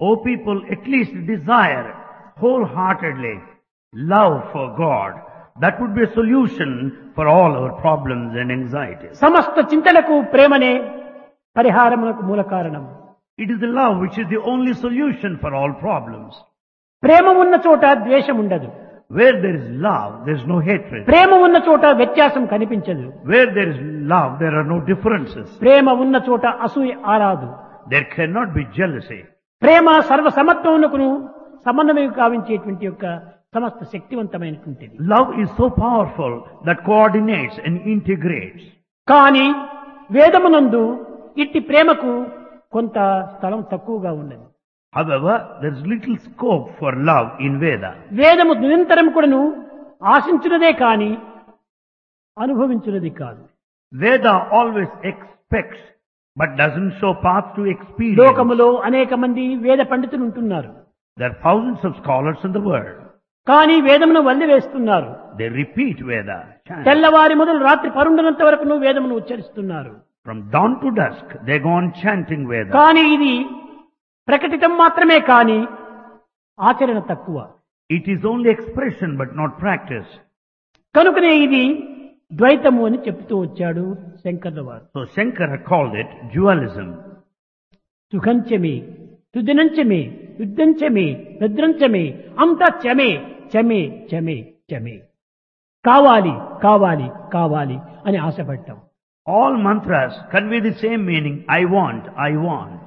O people, at least desire wholeheartedly love for God. That would be a solution for all our problems and anxieties. సమస్త చింతలకు ప్రేమనే పరిహారమునకు మూల కారణం It is the love which is the only solution for all problems. ప్రేమ ఉన్న చోట ద్వేషం ఉండదు Where there is love, there is no hatred. ప్రేమ ఉన్న చోట వ్యత్యాసం కనిపించదు Where there is love, there are no differences. ప్రేమ ఉన్న చోట అసూయ ఆరాదు There cannot be jealousy. ప్రేమ సర్వ సమత్వమునకును సమన్వయం కావించేటువంటి యొక్క సమస్త శక్తివంతమైనటువంటిది Love is so powerful that coordinates and integrates. కానీ వేదమునందు ఇట్టి ప్రేమకు కొంత స్థలం తక్కువగా ఉన్నది However, there is little scope for love in Veda. వేదము నిరంతరం కూడాను ఆశించున్నదే కాని అనుభవించున్నది కాదు Veda always expects but doesn't show path to experience. లోకములో అనేక మంది వేద పండితులు ఉంటున్నారు There are thousands of scholars in the world. కానీ వేదమును వల్లి వేస్తున్నారు They repeat Veda. chant. తెల్లవారి మొదలు రాత్రి పరుండనంత వరకు వేదమును ఉచ్చరిస్తున్నారు From dawn to dusk, they go on chanting Veda. కానీ ఇది ప్రకటితం మాత్రమే కాని ఆచరణ తక్కువ It is only expression but not practice. కనుకనే ఇది ద్వైతము అని చెప్తూ వచ్చాడు శంకర్ల వారు So Shankara called it dualism. సుఖంచమే సుదినంచమే యుద్ధంచమే భద్రంచమే అంతా చమే చమే చమే చమే కావాలి కావాలి కావాలి అని ఆశపడ్డాం All mantras convey the same meaning. I want, I want.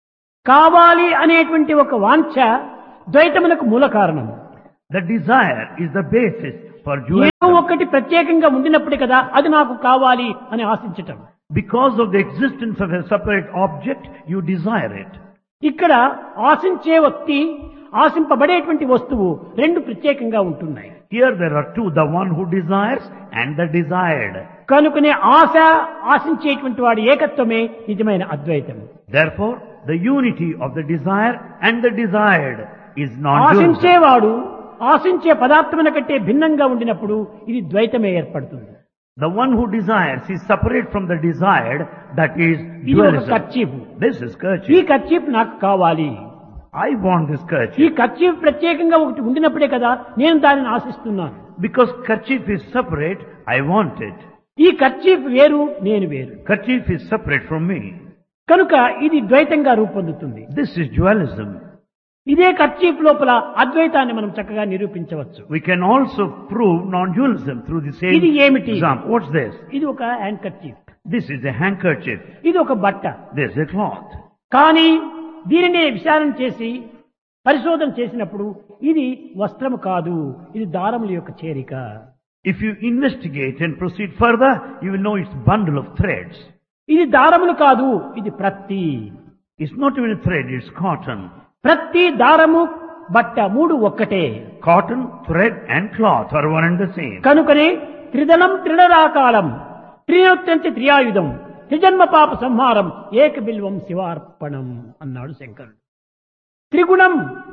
కావాలి అనేటువంటి ఒక వాంఛ ద్వైతమునకు మూల కారణం The desire is the basis for ఏదో dualism. ఒకటి ప్రత్యేకంగా ఉండినప్పుడు కదా అది నాకు కావాలి అని ఆశించటం Because of the existence of a separate object, you desire it. ఇక్కడ ఆశించే వ్యక్తి ఆశింపబడేటువంటి వస్తువు రెండు ప్రత్యేకంగా ఉంటున్నాయి Here there are two, the one who desires and the desired. కనుకనే ఆశ ఆశించేటువంటి వాడి ఏకత్వమే నిజమైన అద్వైతం Therefore, the unity of the desire and the desired is non-dualism. ఆశించేవాడు ఆశించే పదార్థమున కంటే భిన్నంగా ఉండినప్పుడు ఇది ద్వైతమే ఏర్పడుతుంది The one who desires is separate from the desired, that is ఇది ఒక dualism. కర్చీఫ్ This is ఈ kerchief. కర్చీఫ్ నాకు కావాలి I want this ఈ kerchief. కర్చీఫ్ ప్రత్యేకంగా ఒకటి ఉండినప్పుడే కదా నేను దానిని ఆశిస్తున్నాను Because kerchief is separate, I want it. ఈ కర్చీఫ్ వేరు నేను వేరు Kerchief is separate from me. కనుక ఇది ద్వైతంగా రూపొందుతుంది This is dualism. ఇదే కర్చీఫ్ లోపల అద్వైతాన్ని మనం చక్కగా నిరూపించవచ్చు We can also prove non-dualism through the same ఇది ఏమిటి? example. What's this? ఇది ఒక hand kerchief This is a handkerchief. ఇది ఒక బట్ట This is a cloth. కానీ దీనినే విచారణ చేసి పరిశోధన చేసినప్పుడు ఇది వస్త్రము కాదు ఇది దారముల యొక్క చేరిక If you investigate and proceed further, you will know it's bundle of threads. ఇది దారములు కాదు ఇది ప్రత్తి It's not even a thread, it's cotton. ప్రత్తి దారము బట్ట మూడు ఒక్కటే Cotton, thread and cloth are one and the same. కనుకనే త్రిదళం త్రిడరాకాలం త్రినొత్తంతి త్రియాయుధం త్రిజన్మ పాప సంహారం ఏక బిల్వం శివార్పణం అన్నాడు శంకరుడు త్రిగుణం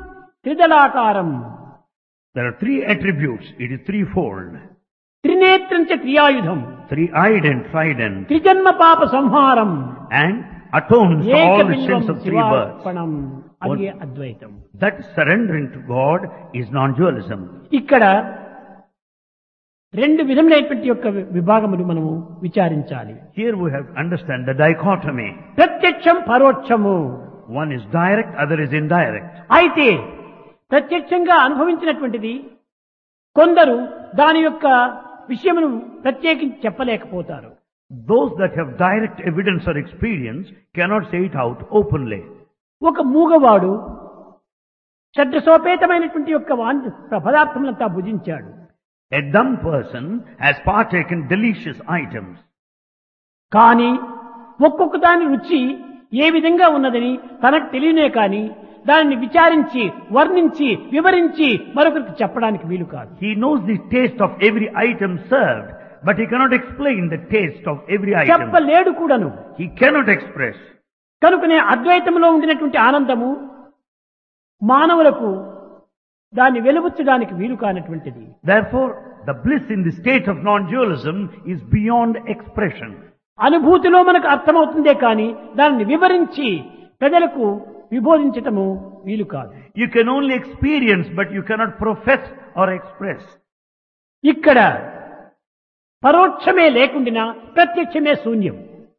త్రిదళాకారం There are three attributes. It is threefold. త్రినేత్రంచ త్రియాయుధం Three-eyed and trident. త్రిజన్మ పాప సంహారం And atones ఏక all the బిల్వం sins of three births. శివార్పణం అది అద్వైతం That surrendering to God is non-dualism. ఇక్కడ రెండు విధములైనటువంటి యొక్క విభాగములు మనము విచారించాలి Here we have to understand the dichotomy. ప్రత్యక్షం పరోక్షము One is direct, other is indirect. అయితే ప్రత్యక్షంగా అనుభవించినటువంటిది కొందరు దాని యొక్క విషయమును ప్రత్యేకించి చెప్పలేకపోతారు Those that have direct evidence or experience cannot say it out openly. ఒక మూగవాడు షడ్రసోపేతమైనటువంటి యొక్క వాన్- పదార్థములంతా భుజించాడు A dumb person has partaken delicious items. కానీ ఒక్కొక్క దాని రుచి ఏ విధంగా ఉన్నదని తనకు తెలియనే కానీ దానిని విచారించి వర్ణించి వివరించి మరొకరికి చెప్పడానికి వీలు కాదు He knows the taste of every item served, but he cannot explain the taste of every item. చెప్పలేడు కూడాను He cannot express. కనుకనే అద్వైతంలో ఉండినటువంటి ఆనందము మానవులకు దాన్ని వెలుబుచ్చడానికి వీలు కానటువంటిది Therefore, the bliss in the state of non-dualism is beyond expression. అనుభూతిలో మనకు అర్థమవుతుందే కానీ దానిని వివరించి ప్రజలకు విబోధించటము వీలు కాదు You can only experience, but you cannot profess or express. ఇక్కడ పరోక్షమే లేకుండినా ప్రత్యక్షమే శూన్యం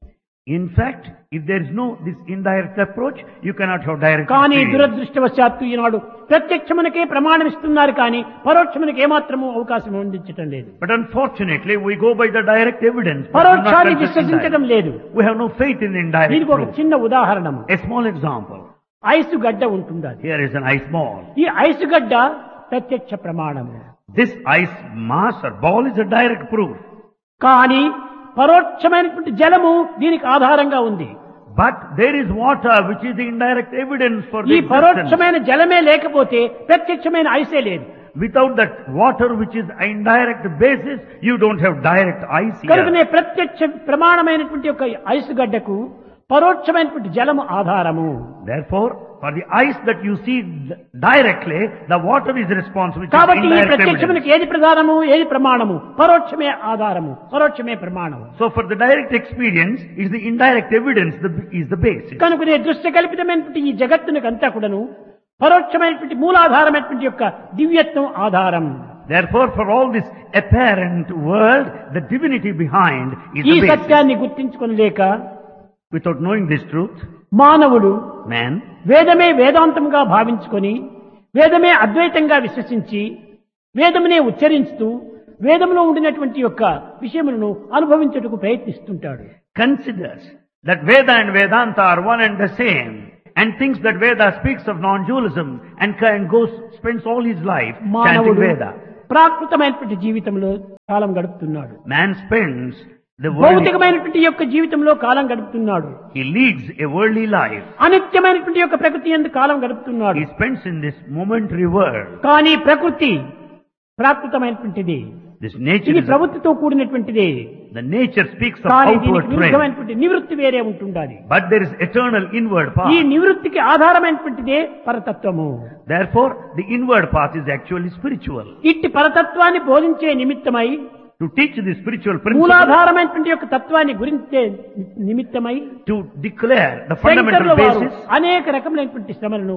In fact, if there is no this indirect approach, you cannot have direct కానీ experience. దురదృష్టవశాత్తు ఈనాడు ప్రత్యక్షమునకే ప్రమాణం ఇస్తున్నారు కానీ పరోక్షమునకు ఏమాత్రము అవకాశం అందించటం లేదు But unfortunately, we go by the direct evidence. but do not పరోక్షాన్ని confess విశ్వసించడం indirect. లేదు We have no faith in the indirect దీనికి ఒక proof. చిన్న ఉదాహరణము A small example. ఐసు గడ్డ ఉంటుంది అది Here is an ice ball. ఈ ఐసు గడ్డ ప్రత్యక్ష ప్రమాణము This ice mass or ball is a direct proof. కానీ పరోక్షమైనటువంటి జలము దీనికి ఆధారంగా ఉంది But there is water which is the indirect evidence for ఈ the existence. పరోక్షమైన జలమే లేకపోతే ప్రత్యక్షమైన ఐసే లేదు Without that water which is indirect basis, you don't have direct ice కనుకనే here. ప్రత్యక్ష ప్రమాణమైనటువంటి ఒక ఐసు గడ్డకు పరోక్షమైనటువంటి జలము ఆధారము Therefore, for the ice that you see d- directly, the water is responsible. which is కాబట్టి ఈ indirect ప్రత్యక్షమునికి evidence. ఏది ప్రధానము ఏది ప్రమాణము పరోక్షమే ఆధారము పరోక్షమే ప్రమాణము So for the direct experience, is the indirect evidence the, is the basis. కనుకనే దృశ్య కల్పితమైనటువంటి ఈ జగత్తునికి అంతా కూడాను పరోక్షమైనటువంటి మూలాధారమైనటువంటి యొక్క దివ్యత్వం ఆధారం Therefore, for all this apparent world, the divinity behind is ఈ the basis. సత్యాన్ని గుర్తించుకొనలేక Without knowing this truth, మానవుడు man వేదమే వేదాంతంగా భావించుకొని వేదమే అద్వైతంగా విశ్వసించి వేదమునే ఉచ్చరిస్తూ వేదంలో ఉండినటువంటి యొక్క విషయములను అనుభవించుటకు ప్రయత్నిస్తుంటాడు considers that Veda and Vedanta are one and the same and thinks that Veda speaks of non-dualism and, ca- and goes, spends all his life chanting మానవుడు Veda. ప్రాకృతమైనటువంటి జీవితంలో కాలం గడుపుతున్నాడు Man spends the worldly, భౌతికమైనటువంటి యొక్క జీవితంలో కాలం గడుపుతున్నాడు he leads a worldly life. అనిత్యమైనటువంటి యొక్క ప్రకృతి ఎందు కాలం గడుపుతున్నాడు He spends in this momentary world. కానీ ప్రకృతి ప్రాకృతమైనటువంటిది This nature ఇది is, ప్రవృత్తితో కూడినటువంటిది the nature speaks of కానీ outward దీనికి trend. విరుద్ధమైనటువంటి నివృత్తి వేరే ఉంటుండాలి But there is eternal inward ఈ path. నివృత్తికి ఆధారమైనటువంటిదే పరతత్వము Therefore, the inward path is actually spiritual. ఇట్టి పరతత్వాన్ని బోధించే నిమిత్తమై To teach the spiritual principle, మూలాధారమైనటువంటి యొక్క తత్వాన్ని గురించే నిమిత్తమై to declare the శంకరుల fundamental వారు basis, అనేక రకములైనటువంటి శ్రమలను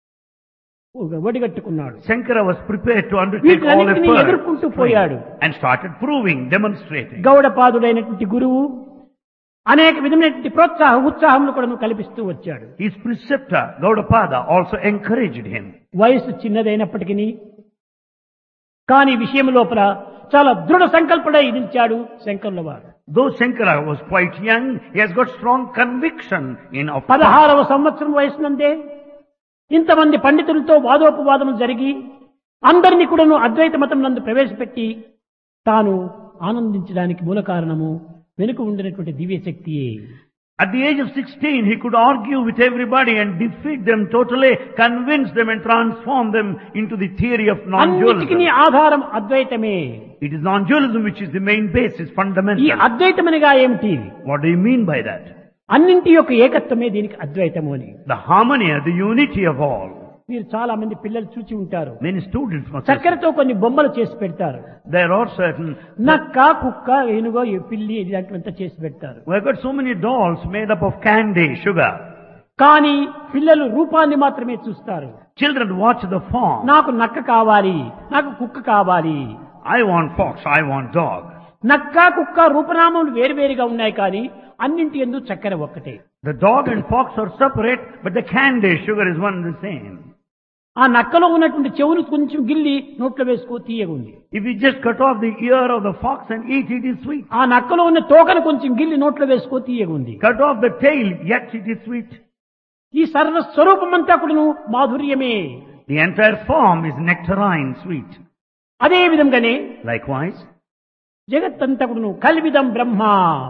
ఒడిగట్టుకున్నాడు Shankara was prepared to undertake all వీటన్నిటిని efforts ఎదుర్కొంటూ పోయాడు and started proving, demonstrating. గౌడపాదుడైనటువంటి గురువు అనేక విధమైనటువంటి ప్రోత్సాహ ఉత్సాహములు కూడా కల్పిస్తూ వచ్చాడు His preceptor, Gaudapada, also encouraged him. వయసు చిన్నదైనప్పటికీ కానీ విషయం లోపల చాలా దృఢ సంకల్పుడై నిలిచాడు శంకరుల వారు Though Shankara was quite young, he has got strong conviction in of పదహారవ సంవత్సరం వయసునందే ఇంతమంది పండితులతో వాదోపవాదం జరిగి అందరినీ కూడాను అద్వైత మతం నందు ప్రవేశపెట్టి తాను ఆనందించడానికి మూల కారణము వెనుక ఉండినటువంటి దివ్య శక్తియే At the age of 16, he could argue with everybody and defeat them totally, convince them and transform them into the theory of అన్నిటికీ non-dualism. ఆధారం అద్వైతమే It is non-dualism which is the main basis, ఈ fundamental. అద్వైతమనిగా ఏమిటి What do you mean by that? అన్నింటి యొక్క ఏకత్వమే దీనికి అద్వైతము అని The harmony, the unity of all. మీరు చాలా మంది పిల్లలు చూచి ఉంటారు Many students must have చక్కెరతో కొన్ని బొమ్మలు చేసి పెడతారు There are certain, నక్క కుక్క ఏనుగో ఈ పిల్లి ఇలాంటివంతా చేసి పెడతారు we have got so many dolls made up of candy, sugar. కానీ పిల్లలు రూపాన్ని మాత్రమే చూస్తారు Children watch the form. నాకు నక్క కావాలి నాకు కుక్క కావాలి I want fox, I want dog. నక్క కుక్క రూపనామములు వేరువేరుగా ఉన్నాయి కానీ అన్నింటి ఎందు చక్కెర ఒక్కటే The dog and fox are separate, but the candy, sugar is one and the same. ఆ నక్కలో ఉన్నటువంటి చెవులు కొంచెం గిల్లి నోట్లో వేసుకో తీయగుంది If you just cut off the ear of the fox and eat, it is sweet. ఆ నక్కలో ఉన్న తోకను కొంచెం గిల్లి నోట్లో వేసుకో తీయగుంది Cut off the tail, yet it is sweet. ఈ సర్వ స్వరూపమంతా కూడాను మాధుర్యమే The entire form is nectarine sweet. అదే విధంగానే Likewise, జగత్తంతా కూడాను కల్విదం బ్రహ్మ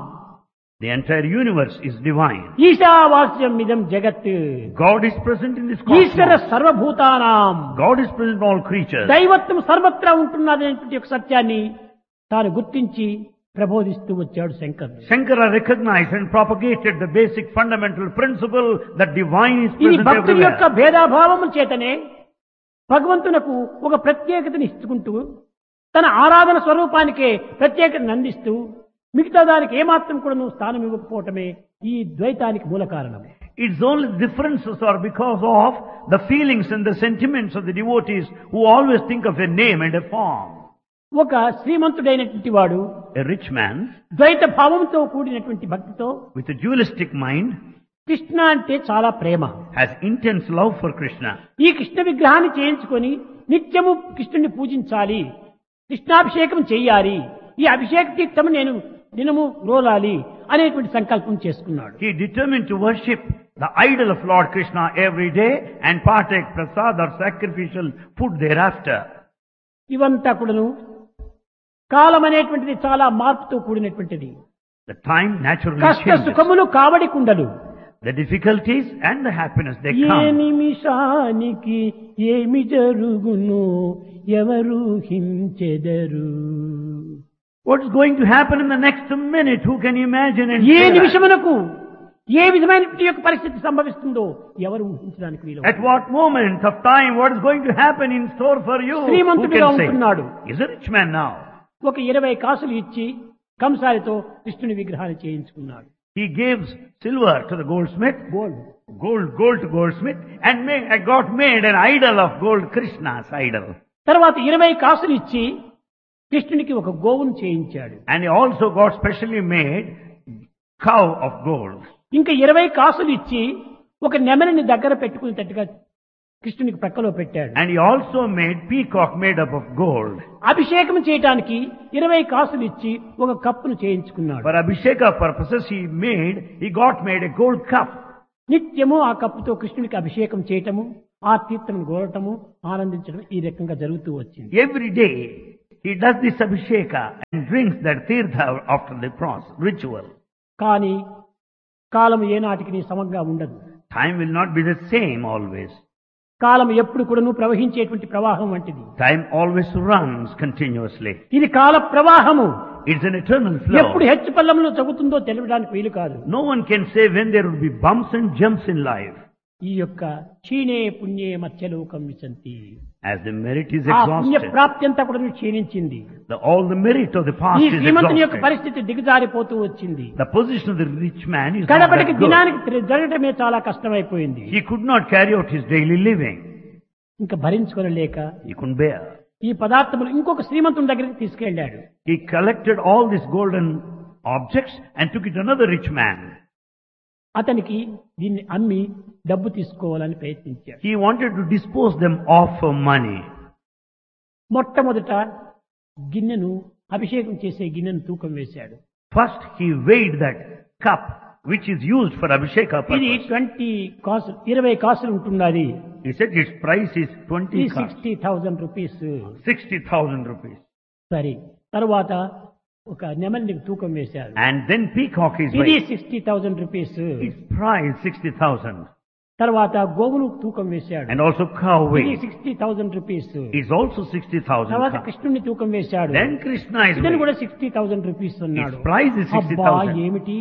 the entire universe is divine. ఈశావాస్యం ఇదం జగత్ God is present in this Eshwara cosmos. సర్వభూతానాం God is present in all creatures. దైవత్వం సర్వత్రా ఉంటున్నదనేటువంటి ఒక సత్యాన్ని తాను గుర్తించి ప్రబోధిస్తూ వచ్చాడు Shankar Shankara recognized and propagated the basic fundamental principle that divine is ఇది present భక్తుల యొక్క everywhere. భేదాభావము చేతనే భగవంతునకు ఒక ప్రత్యేకతని ఇచ్చుకుంటూ తన ఆరాధన స్వరూపానికే ప్రత్యేకతను అందిస్తూ మిగతా దానికి ఏమాత్రం కూడా నువ్వు స్థానం ఇవ్వకపోవటమే ఈ ద్వైతానికి మూల కారణం Its only differences are because of the feelings and the sentiments of the devotees who always think of a name and a form. ఒక శ్రీమంతుడైనటువంటి వాడు A rich man ద్వైత భావంతో కూడినటువంటి భక్తితో with a dualistic mind Krishna అంటే చాలా ప్రేమ has intense love for Krishna. ఈ కృష్ణ విగ్రహాన్ని చేయించుకొని నిత్యము కృష్ణుని పూజించాలి కృష్ణాభిషేకం చెయ్యాలి ఈ అభిషేక తీర్థము నేను దినము రోలాలి అనేటువంటి సంకల్పం చేసుకున్నాడు He determined to worship the idol of Lord Krishna every day and partake prasad or sacrificial food thereafter. ఇవంతా కూడాను కాలం అనేటువంటిది చాలా మార్పుతో కూడినటువంటిది The time naturally కష్ట changes. సుఖములు కావడి కుండలు The difficulties and the happiness they A come. నిమిషానికి ఏమి జరుగును ఎవరు హించెదరు What's going to happen in the next minute? Who can imagine and A say that? నిమిషమునకు ఏ విధమైన యొక్క పరిస్థితి సంభవిస్తుందో ఎవరు ఊహించడానికి వీలు At what moment of time what is going to happen in store for you? Who శ్రీమంతుడిగా can ఉంటున్నాడు say? He's a rich man now. ఒక ఇరవై కాసులు ఇచ్చి కంసారితో కృష్ణుని విగ్రహాన్ని చేయించుకున్నాడు He gives silver to the goldsmith, gold gold, gold to goldsmith, and made, got made an idol of gold, Krishna's idol. తర్వాత ఇరవై కాసులు ఇచ్చి కృష్ణునికి ఒక గోవును చేయించాడు And he also got specially made cow of gold. ఇంకా ఇరవై కాసులు ఇచ్చి ఒక నెమలిని దగ్గర పెట్టుకునేటట్టుగా కృష్ణునికి ప్రక్కలో పెట్టాడు And he also made peacock made up of gold. అభిషేకం చేయటానికి ఇరవై కాసులు ఇచ్చి ఒక కప్పును చేయించుకున్నాడు For Abhisheka purposes he made, he got made a gold cup. నిత్యము ఆ కప్పుతో కృష్ణునికి అభిషేకం చేయటము ఆ తీర్థమును గోరటము ఆనందించడం ఈ రకంగా జరుగుతూ వచ్చింది Every day he does this Abhisheka and drinks that tirtha after the process, ritual. కానీ కాలం ఏనాటికి సమంగా ఉండదు Time will not be the same always. కాలం ఎప్పుడు కూడాను ప్రవహించేటువంటి ప్రవాహం వంటిది Time always runs continuously. ఇది కాల ప్రవాహము It's an eternal ఎప్పుడు flow. హెచ్చు పల్లంలో చదువుతుందో తెలియడానికి వీలు కాదు No one can say when there will be bumps and jumps in life. ఈ యొక్క క్షీణే పుణ్యే మత్స్యలోకం విశంతి As the merit is ఆ పుణ్య exhausted, ప్రాప్తి అంతా కూడా క్షీణించింది the, all the merit of the past ఈ is శ్రీమంతుని యొక్క exhausted. పరిస్థితి దిగజారిపోతూ వచ్చింది The position of the rich man is not కడపటికి that good. దినానికి తిరి- జరగటమే చాలా కష్టమైపోయింది He could not carry out his daily living. ఇంకా భరించుకోలేక He couldn't bear. ఈ పదార్థములు ఇంకొక శ్రీమంతుని దగ్గరికి తీసుకెళ్లాడు He collected all these golden objects and took it to another rich man. అతనికి దీన్ని అమ్మి డబ్బు తీసుకోవాలని ప్రయత్నించాడు He wanted to dispose them off for money. మొట్టమొదట గిన్నెను అభిషేకం చేసే గిన్నెను తూకం వేశాడు First, he weighed that cup which is used for Abhisheka ఇది purpose. ట్వంటీ కాసు ఇరవై కాసులు ఉంటున్నది He said its price is ఇది 20 cups, sixty thousand rupees 60,000 rupees. సరే తర్వాత ఒక నెమలిని తూకం వేశారు And then peacock is ఇది weighed. Sixty thousand rupees Its price 60,000. తర్వాత గోవును తూకం వేశాడు And also cow ఇది weight sixty thousand rupees is also 60,000. తర్వాత cup. కృష్ణుని తూకం వేశాడు Then Krishna is ఇతను weighed. కూడా సిక్స్టీ థౌజండ్ రూపీస్ అన్నాడు Its price is అబ్బా 60,000. ఏమిటి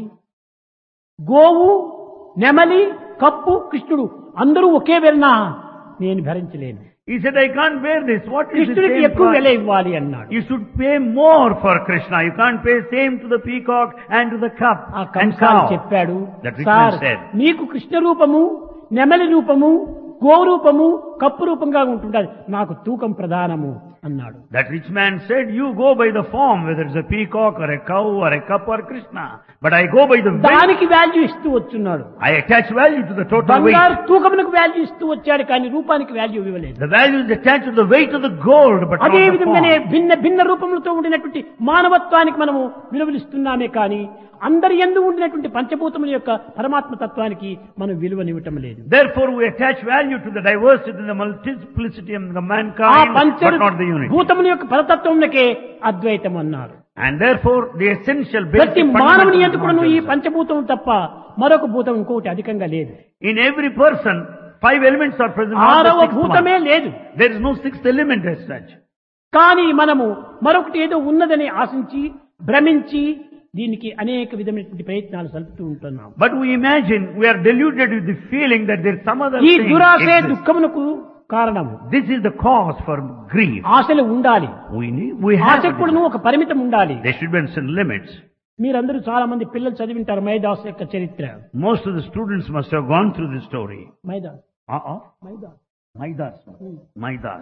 గోవు నెమలి కప్పు కృష్ణుడు అందరూ ఒకే వెళ్ళినా నేను భరించలేను He said, I can't bear this. What is the కృష్ణుడికి same ఎక్కువ వెల price? ఇవ్వాలి అన్నాడు You should pay more for Krishna. You can't pay same to the peacock and to the cup ఆ and కంసాలు cow. చెప్పాడు That rich sir man said. మీకు కృష్ణ రూపము నెమలి రూపము గో రూపము కప్పు రూపంగా ఉంటుండాలి నాకు తూకం ప్రధానము అన్నాడు That rich man said, you go by the form, whether it's a peacock or a cow or a cup or Krishna. But I go by the weight. దానికి వాల్యూ ఇస్తూ వచ్చున్నాడు I attach value to the total బంగారు weight. తూకమునకు value ఇస్తూ వచ్చాడు కానీ రూపానికి value ఇవ్వలేదు The value is attached to the weight of the gold, but not అదే the విధంగానే form. భిన్న భిన్న రూపములతో ఉండినటువంటి మానవత్వానికి మనము విలువలిస్తున్నామే కానీ అందరి ఎందు ఉండినటువంటి పంచభూతముల యొక్క పరమాత్మ తత్వానికి మనం విలువనివ్వటం లేదు Therefore we attach value to the diversity, the multiplicity of the ఆ mankind, పంచ but not the unity. భూతముల యొక్క పరతత్వమునకే అద్వైతం అన్నారు And therefore the essential ప్రతి basic మానవుని fundamental ఎందుకు ఈ consciousness. పంచభూతం తప్ప మరొక భూతం ఇంకొకటి అధికంగా లేదు In every person, five elements are present. not the ఆరవ sixth భూతమే one. లేదు There is no sixth element as such. కానీ మనము మరొకటి ఏదో ఉన్నదని ఆశించి భ్రమించి దీనికి అనేక విధమైనటువంటి ప్రయత్నాలు సలుపుతూ ఉంటున్నాం But we imagine, we are deluded with the feeling that there is some other ఈ thing దురాశే exists. దుఃఖమునకు కారణము This is the cause for grief. ఆశలు ఉండాలి We need, we have, ఆశకు కూడాను ఒక పరిమితం ఉండాలి there should be some limits. మీరందరూ చాలా మంది పిల్లలు చదివింటారు మైదాస్ యొక్క చరిత్ర Most of the students must have gone through this story. Midas Uh-oh. Midas Maidas. Maidas.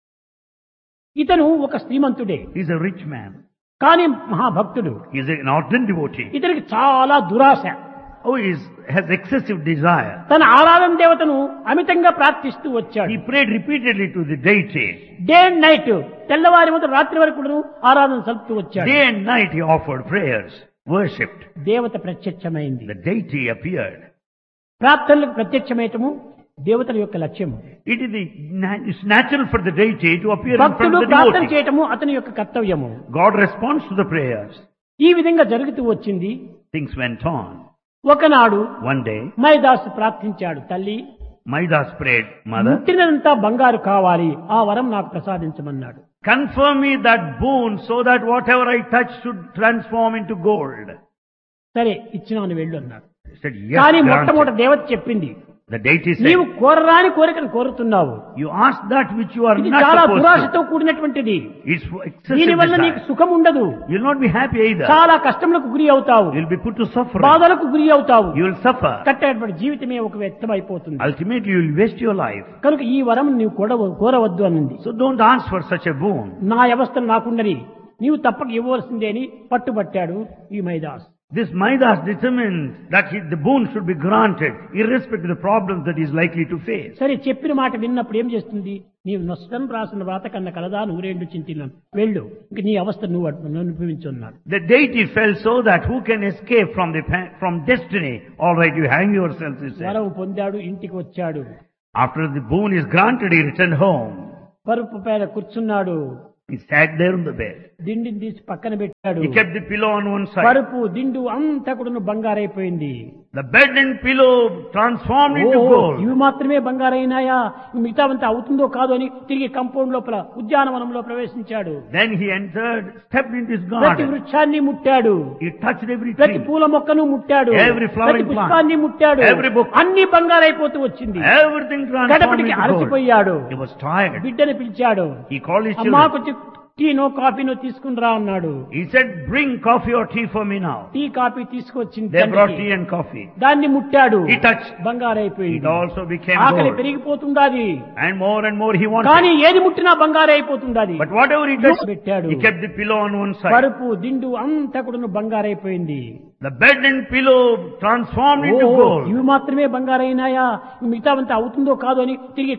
ఇతను ఒక శ్రీమంతుడే He's a rich man. కానీ మహాభక్తుడు He's an ardent devotee. ఇతనికి చాలా దురాశ Oh, he has excessive desire. తన ఆరాధన దేవతను అమితంగా ప్రార్థిస్తూ వచ్చాడు He prayed repeatedly to the deity. Day and night తెల్లవారి మొదలు రాత్రి వరకు కూడాను ఆరాధన సలుపుతూ వచ్చాడు Day and night he offered prayers, worshipped. దేవత ప్రత్యక్షమైంది The deity appeared. ప్రార్థనలకు ప్రత్యక్షమేయటము దేవతల యొక్క లక్ష్యం It is the, na- it's natural for the deity to appear in front భక్తుడు of the ప్రార్థన devotee. చేయటము అతని యొక్క కర్తవ్యము God responds to the prayers. ఈ విధంగా జరుగుతూ వచ్చింది Things went on. ఒకనాడు One day, మైదాసు ప్రార్థించాడు తల్లి Maidas prayed, Mother, ముట్టినంతా బంగారు కావాలి ఆ వరం నాకు ప్రసాదించమన్నాడు confirm me that boon so that whatever I touch should transform into gold. సరే ఇచ్చినాను వెళ్ళు అన్నాడు He said, yes, కానీ granted. మొట్టమొదటి దేవత చెప్పింది The deity నీవు said, కోరరాని కోరికను కోరుతున్నావు you ask that which you are ఇది not చాలా supposed దురాశతో to. కూడినటువంటిది It's for excessive దీనివల్ల నీకు desire. సుఖం ఉండదు You'll not be happy either. చాలా కష్టములకు గురి అవుతావు You'll be put to suffering. బాధలకు గురి అవుతావు You will suffer. కట్టేటువంటి జీవితమే ఒక వ్యక్తం అయిపోతుంది Ultimately, you will waste your life. కనుక ఈ వరం నీవు కోరవ కోరవద్దు అన్నది So don't ask for such a boon. నా అవస్థ నాకుండని నీవు తప్పక ఇవ్వవలసిందే అని పట్టుబట్టాడు ఈ Midas This Maidas determined that he, the boon should be granted, irrespective of the problems that he is likely to face. సరే చెప్పిన మాట విన్నప్పుడు ఏం చేస్తుంది నీవు నష్టం రాసిన వ్రాత కన్నా కలదా నూరేండు చింతిల్లం వెళ్ళు ఇంక నీ అవస్థ నువ్వు అటు- అనుభవించున్నాడు The deity felt so that who can escape from the pa- from destiny? All right, you hang yourself, he said. వరం పొందాడు ఇంటికి వచ్చాడు After the boon is granted, he returned home. పరుపు పైన కూర్చున్నాడు He sat there on the bed. దిండిని తీసి పక్కన పెట్టాడు He kept the pillow on one side. పరుపు దిండు అంతా కూడా బంగారైపోయింది The bed and pillow transformed into oh, gold. ఇవి మాత్రమే బంగారైనాయా మిగతావంతా అవుతుందో కాదో అని తిరిగి కంపౌండ్ లోపల ఉద్యానవనంలో ప్రవేశించాడు Then he entered, stepped into his ప్రతి garden. వృక్షాన్ని ముట్టాడు He touched every ప్రతి tree. పూల మొక్కను ముట్టాడు Every flowering ప్రతి పుష్పాన్ని plant. ముట్టాడు Every book. అన్ని బంగారైపోతూ వచ్చింది Everything transformed కడపటికి into gold. అలసిపోయాడు He was tired. బిడ్డని పిలిచాడు He called his అమ్మా children. కొంచెం టీనో కాఫీనో తీసుకుని రా అన్నాడు He said, bring coffee or tea for me now. Tea coffee తీసుకొచ్చింది They brought తండ్రికి. tea and coffee. దాన్ని ముట్టాడు He touched. It బంగారైపోయింది also became ఆకలి gold. పెరిగిపోతుండాది And more and more he కానీ wanted. ఏది ముట్టినా బంగారే అయిపోతుండాది But whatever he touched, పెట్టాడు he kept the pillow on one side. పరుపు దిండు అంతా కూడా బంగారైపోయింది The bed and pillow transformed oh, into gold. ఇవి మాత్రమే బంగారైనాయా మిగతావంతా అవుతుందో కాదో అని తిరిగి